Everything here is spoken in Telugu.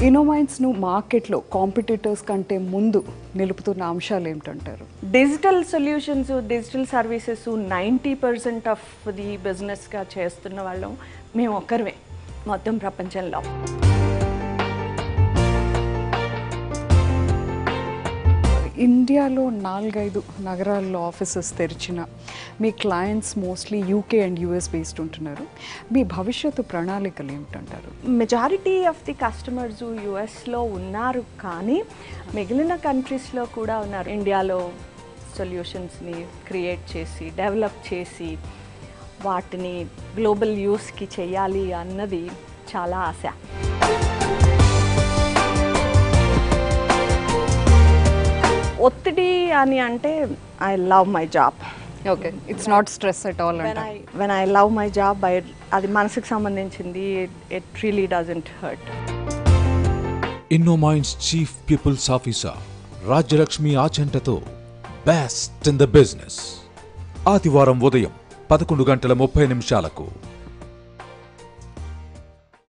ఇన్నోమైన్స్ను మార్కెట్లో కాంపిటీటర్స్ కంటే ముందు నిలుపుతున్న అంశాలు ఏమిటంటారు digital solutions digital services ninety percent of the బిజినెస్గా చేస్తున్న వాళ్ళం మేము ఒక్కరివే మొత్తం ప్రపంచంలో ఇండియాలో నాలుగైదు నగరాల్లో ఆఫీసెస్ తెరిచిన మీ clients mostly UK and US based ఉంటున్నారు మీ భవిష్యత్తు ప్రణాళికలు ఏమిటంటారు మెజారిటీ ఆఫ్ ది కస్టమర్స్ యుఎస్లో ఉన్నారు కానీ మిగిలిన కంట్రీస్లో కూడా ఉన్నారు ఇండియాలో సొల్యూషన్స్ని క్రియేట్ చేసి డెవలప్ చేసి వాటిని గ్లోబల్ యూస్కి చేయాలి అన్నది చాలా ఆశ ఒత్తిడి అని అంటే I love my job okay it's not stress at all when అంటారు I when I love my job I అది మనసుకు సంబంధించింది it really doesn't hurt Innominds chief people's officer Rajyalakshmi ఆచంటతో బెస్ట్ ఇన్ ద బిజినెస్ ఆదివారం ఉదయం పదకొండు గంటల ముప్పై నిమిషాలకు